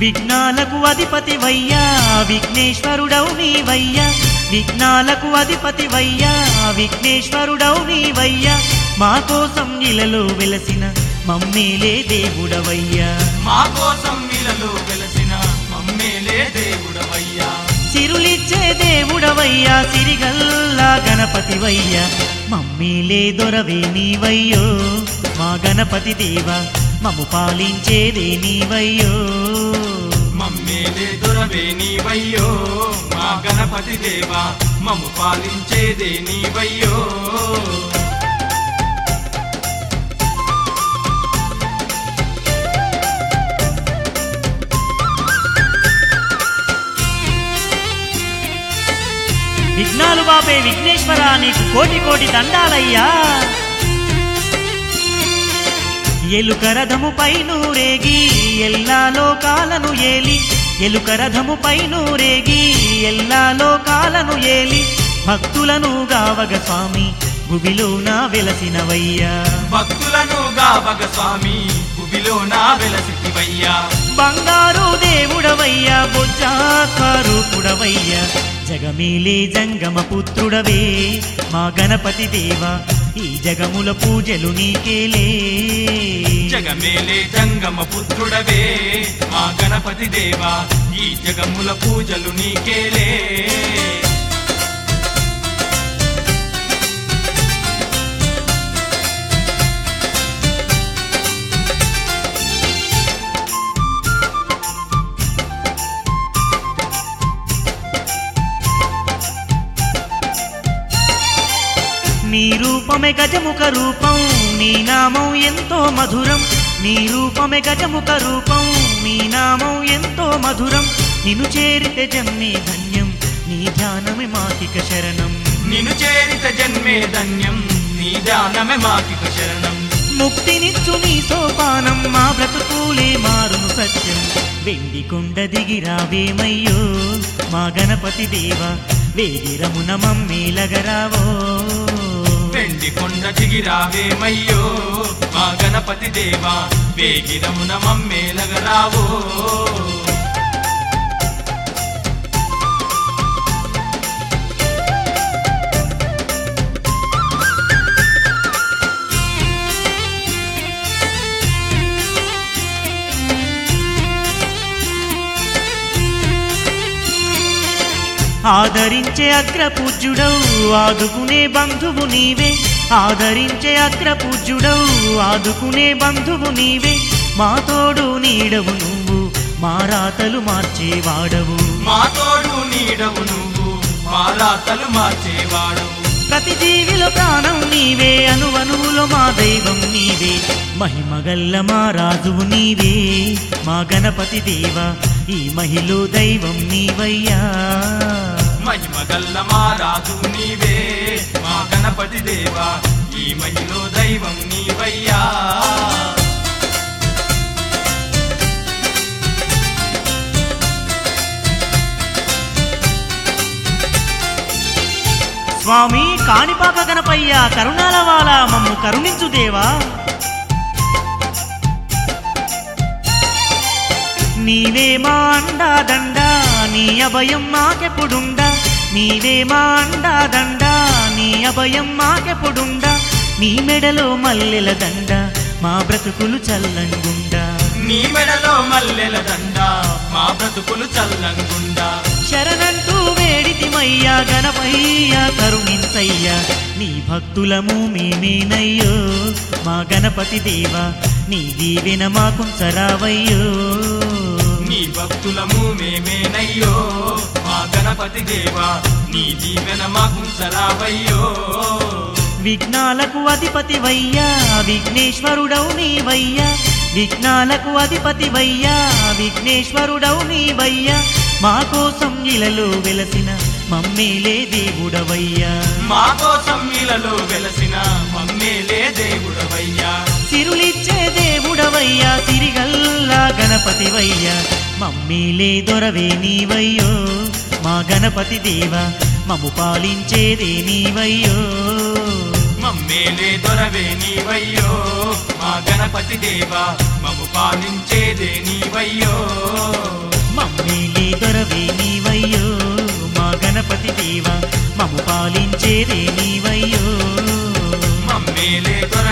విఘ్నాలకు అధిపతి వయ్యా విఘ్నేశ్వరుడవు నీవయ్యా విఘ్నాలకు అధిపతి వయ్యా విఘ్నేశ్వరుడవు నీవయ్యా మా కోసం ఇలలో వెలసిన మమ్మేలే దేవుడవయ్యా మా కోసం ఇలలో వెలసిన మమ్మేలే దేవుడవయ్యా సిరులిచ్చే దేవుడవయ్యా సిరిగల్లా గణపతివయ్యా మమ్మీలే దొరవే నీవయ్యో మా గణపతి దేవ మము పాలించేదే నీవయ్యో మమ్మేలే దొరవే నీవయ్యో మా గణపతి దేవా మమ్ము పాలించేదే నీవయ్యో విఘ్నాలు బాపే విఘ్నేశ్వర నీకు కోటి కోటి దండాలయ్యా ఎలుక రథము పైనూరేగి ఎల్లా లోకాలను ఏలి ఎలుక రథము పైనూరేగి ఎల్లా లోకాలను ఏలి భక్తులను గావగ స్వామి భువిలోన వెలసినవయ్యా భక్తులను గావగ స్వామి భువిలో నా వెలసివయ్యా బంగారు దేవుడవయ్యా బొజ్జాకారూపుడవయ్యా జగమేలే జంగమ పుత్రుడవే మా గణపతి దేవా ఈ జగముల పూజలు నీకేలే జగమేలే జంగమ పుత్రుడవే మా గణపతి దేవా ఈ జగముల పూజలు నీకేలే నీ రూపమే గజముఖ రూపం నీ నామం ఎంతో మధురం నీ రూపమే గజముఖ రూపం నీ నామం ఎంతో మధురం నిన్ను చేరితే జన్మే ధన్యం నీ ధ్యానమే మాకిక శరణం నిన్ను చేరిత జన్మే ధన్యం నీ ధ్యానమే మాకిక శరణం ముక్తినిచ్చు నీ సోపానం మా బ్రతుకులే మారును సత్యం వెండి కొండ దిగిరావేమయ్యో మా గణపతి దేవ వేగిరమున మమ్మేలగరావో వెండి కొండ దిగిరావేమయ్యో మా గణపతి దేవా వేగిరమున మమ్మేలగరావో ఆదరించే అగ్రపూజ్యుడవు ఆదుకునే బంధువు నీవే ఆదరించే అగ్రపూజ్యుడవు ఆదుకునే బంధువు నీవే మా తోడు నీడవు నువ్వు మా రాతలు మార్చేవాడవు మా తోడు నీడవు నువ్వు మా రాతలు మార్చేవాడు ప్రతి జీవిలో ప్రాణం నీవే అనువనువులో మా దైవం నీవే మహిమగల్ల మా రాజువు నీవే మా గణపతి దేవ ఈ మహిలో దైవం నీవయ్యా మహిమగల్ల మా రాజు నీవే మా గణపతి దేవా ఈ మహిలో దైవం నీవయ్యా స్వామి కాణిపాక గణపయ్య కరుణాల వాల మమ్ము కరుణించు దేవా నీవే మా అండా దండా నీ అభయం మాకెప్పుడుండా నీవే మా అండా దండా నీ అభయం మాకెప్పుడుండా నీ మెడలో మల్లెల దండ మా బ్రతుకులు చల్లంగుండా నీ మెడలో మల్లెల దండ మా బ్రతుకులు చల్లంగుండా శరణంటూ వేడితిమయ్యా గణపయ్యా కరుణించయ్యా నీ భక్తులము మేమేనయ్యో మా గణపతి దేవా నీ దీవెన మాకుంచరావయ్యో నీ భక్తులము మేమేనయ్యో మా గణపతి దేవా నీ దీవెన మాకు సరావయ్యో విఘ్నాలకు అధిపతి వయ్యా విఘ్నేశ్వరుడవు నీవయ్యా విఘ్నాలకు అధిపతి వయ్యా విఘ్నేశ్వరుడవు నీవయ్యా మా కోసం ఇలలో వెలసిన మమ్మేలే దేవుడవయ్యా మా కోసం ఇలలో వెలసిన మమ్మేలే దేవుడవయ్యా సిరులిచ్చే దేవుడవయ్యా సిరిగల్లా గణపతివయ్యా మమ్మీలే దొరవే నీవయ్యో మా గణపతి దేవ మము పాలించేదే నీవయ్యో మమ్మేలే దొరవే నీవయ్యో మా గణపతి దేవా మము పాలించేదే నీవయ్యో మేలే